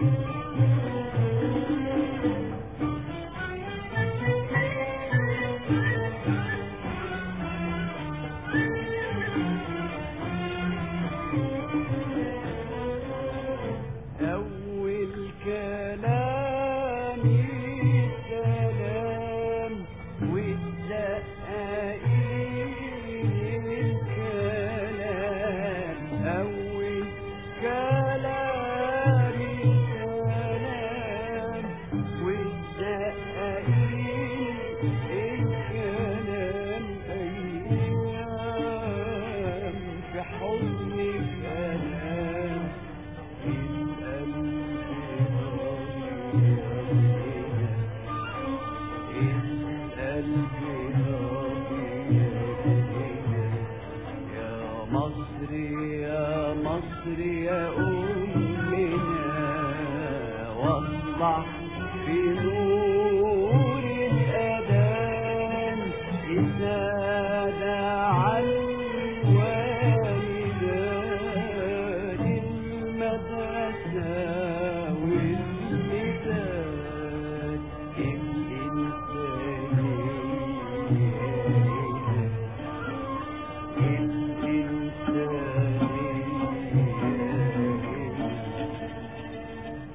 أول كلام كلام والدقائق الكلام أول كلام كلام والدقائق الكلام أيام في حضن كلام يا مصر يا مصر يا أمنا واصلح في نور الأذان إذا دعا الوالدان المدرسة والميزان الإنسانية الإنسانية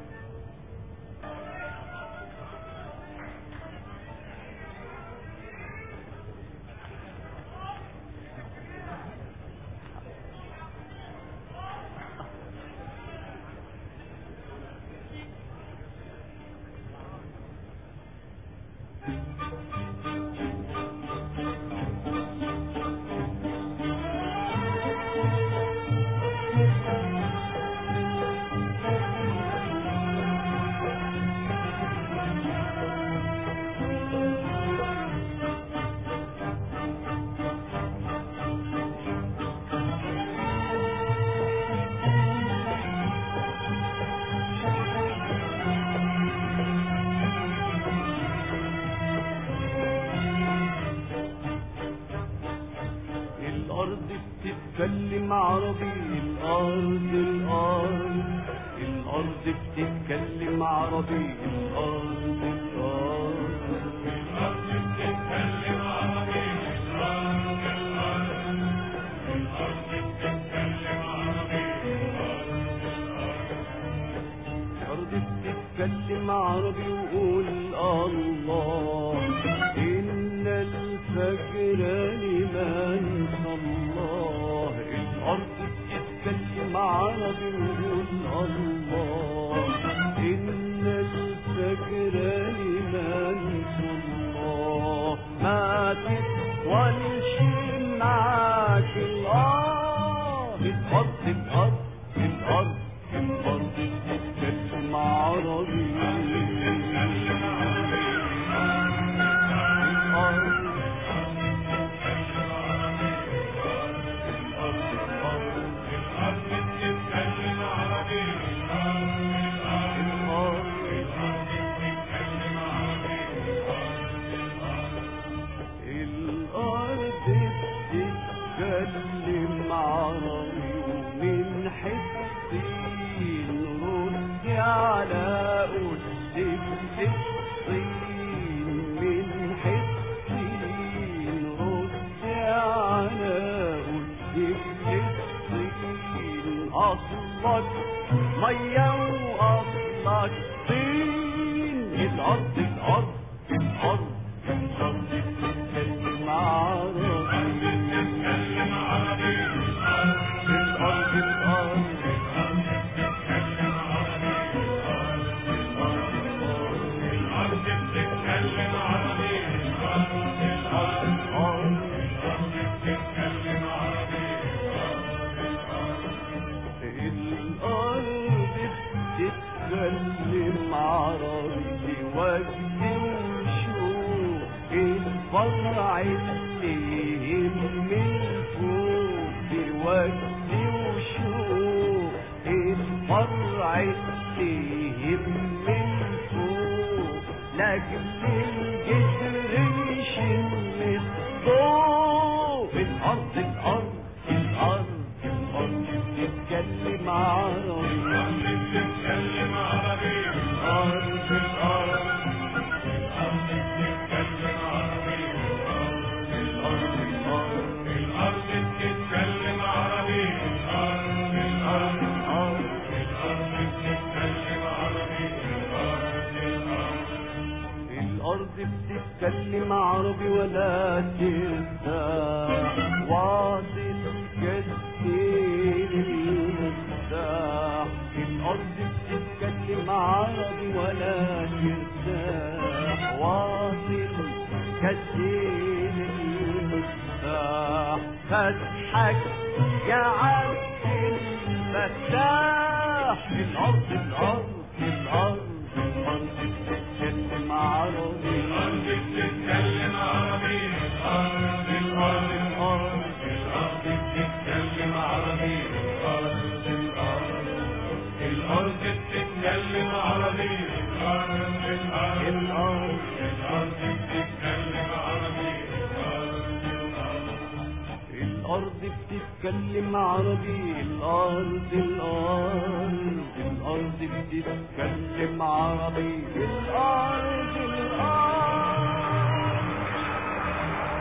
الأرض بتتكلم عربي الأرض الأرض الأرض بتتكلم عربي الأرض الأرض الأرض بتتكلم عربي وقول الله إن الفجر لمن الله الأرض بتتكلم عربي وقول الله إن الفجر لمن الله ما تطولش معاك الأرض الأرض الأرض الأرض الأرض بتتكلم عربي الأرض بتتكلم عربي ومن حسين رد على أسد الصين من حسين رد على أسد الصين أصلك مية وأصلك طين الأرض الأرض الأرض الأرض بتتكلم عربي الأرض الأرض الأرض بتتكلم عربي وجد وشوق الفرع اللي يهم الفوق بوجد وشوق الفرع اللي يهم الفوق لأجل الجسر يشم الضوء الأرض الأرض الأرض الأرض بتتكلم عربي ولا ترتاح واصل كالسيل المفتاح الأرض بتتكلم عربي ولا ترتاح واصل كالسيل المفتاح فتحك يا عبد الفتاح الأرض الأرض الأرض الأرض بتتكلم عربي الأرض بتتكلم عربي الأرض الأرض الأرض الأرض بتتكلم عربي الأرض الأرض الأرض بتتكلم عربي الأرض الأرض الأرض الأرض بتتكلم عربي الأرض الأرض الأرض بتتكلم عربي الأرض الأرض الأرض بتتكلم عربي الأرض